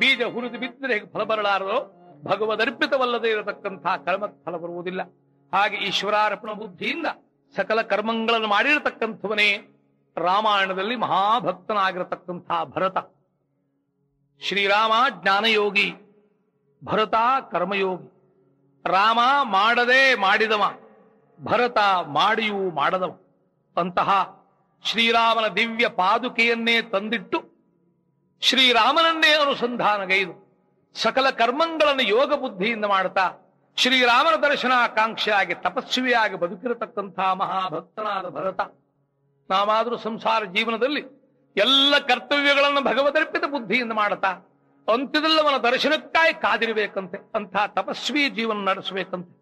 ಬೀಜ ಹುರಿದು ಬಿದ್ದರೆ ಹೇಗೆ ಫಲ ಬರಲಾರದೋ ಭಗವದರ್ಪಿತವಲ್ಲದೆ ಇರತಕ್ಕಂಥ ಕರ್ಮಕ್ಕೆ ಫಲ ಬರುವುದಿಲ್ಲ ಹಾಗೆ ಈಶ್ವರಾರ್ಪಣ ಬುದ್ಧಿಯಿಂದ ಸಕಲ ಕರ್ಮಗಳನ್ನು ಮಾಡಿರತಕ್ಕಂಥವನೇ ರಾಮಾಯಣದಲ್ಲಿ ಮಹಾಭಕ್ತನಾಗಿರತಕ್ಕಂಥ ಭರತ ಶ್ರೀರಾಮ ಜ್ಞಾನಯೋಗಿ ಭರತ ಕರ್ಮಯೋಗಿ ರಾಮ ಮಾಡದೆ ಮಾಡಿದವ ಭರತ ಮಾಡಿಯೂ ಮಾಡದವ ಅಂತಹ ಶ್ರೀರಾಮನ ದಿವ್ಯ ಪಾದುಕೆಯನ್ನೇ ತಂದಿಟ್ಟು ಶ್ರೀರಾಮನನ್ನೇ ಅನುಸಂಧಾನಗೈದು ಸಕಲ ಕರ್ಮಗಳನ್ನು ಯೋಗ ಬುದ್ಧಿಯಿಂದ ಮಾಡ್ತಾ ಶ್ರೀರಾಮನ ದರ್ಶನಾಕಾಂಕ್ಷೆಯಾಗಿ ತಪಸ್ವಿಯಾಗಿ ಬದುಕಿರತಕ್ಕಂಥ ಮಹಾಭಕ್ತನಾದ ಭರತ ನಾವಾದರೂ ಸಂಸಾರ ಜೀವನದಲ್ಲಿ ಎಲ್ಲ ಕರ್ತವ್ಯಗಳನ್ನು ಭಗವದರ್ಪಿತ ಬುದ್ಧಿಯಿಂದ ಮಾಡ್ತಾ ಅಂತ್ಯದಲ್ಲವನ ದರ್ಶನಕ್ಕಾಗಿ ಕಾದಿರಬೇಕಂತೆ ಅಂಥ ತಪಸ್ವಿ ಜೀವನ ನಡೆಸಬೇಕಂತೆ